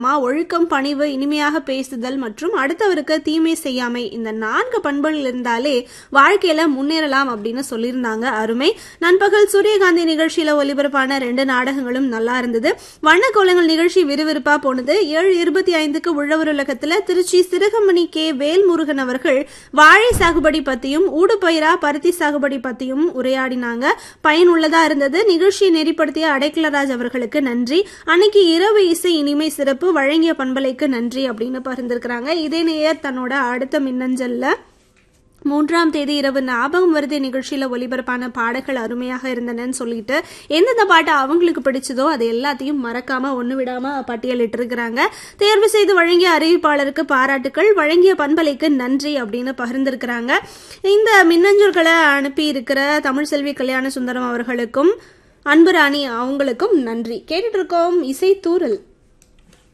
மா ஒழுக்கம் பணிவு இனிமையாக பேசுதல் மற்றும் அடுத்தவருக்கு தீமை செய்யாமை இந்த நான்கு பண்புகள் இருந்தாலே வாழ்க்கையில முன்னேறலாம் அப்படின்னு சொல்லியிருந்தாங்க அருமை நண்பகல் சூரியகாந்தி நிகழ்ச்சியில ஒலிபரப்பான ரெண்டு நாடகங்களும் நல்லா இருந்தது வண்ணக்கோலங்கள் நிகழ்ச்சி விறுவிறுப்பா போனது ஏழு இருபத்தி ஐந்துக்கு உழவர் உலகத்துல திருச்சி சிறுகமணி கே வேல்முருகன் அவர்கள் வாழை சாகுபடி பத்தியும் ஊடுபயிரா பருத்தி சாகுபடி பத்தியும் உரையாடினாங்க பயனுள்ளதா இருந்தது நிகழ்ச்சியை நெறிப்படுத்திய அடைக்கலராஜ் அவர்களுக்கு நன்றி அன்னைக்கு இரவு இசை இனிமை சிறப்பு வழங்கிய பண்பலைக்கு நன்றி அப்படின்னு பகிர்ந்திருக்கிறாங்க இதே நேயர் தன்னோட அடுத்த மின்னஞ்சல்ல மூன்றாம் தேதி இரவு ஞாபகம் வருது நிகழ்ச்சியில ஒலிபரப்பான பாடல்கள் அருமையாக இருந்தனன்னு சொல்லிட்டு எந்தெந்த பாட்டு அவங்களுக்கு பிடிச்சதோ அது எல்லாத்தையும் மறக்காம ஒண்ணு விடாம பட்டியலிட்டு இருக்கிறாங்க தேர்வு செய்து வழங்கிய அறிவிப்பாளருக்கு பாராட்டுக்கள் வழங்கிய பண்பலைக்கு நன்றி அப்படின்னு பகிர்ந்திருக்கிறாங்க இந்த மின்னஞ்சல்களை அனுப்பி இருக்கிற தமிழ் செல்வி கல்யாண சுந்தரம் அவர்களுக்கும் அன்புராணி அவங்களுக்கும் நன்றி கேட்டுட்டு இருக்கோம் இசை தூரல்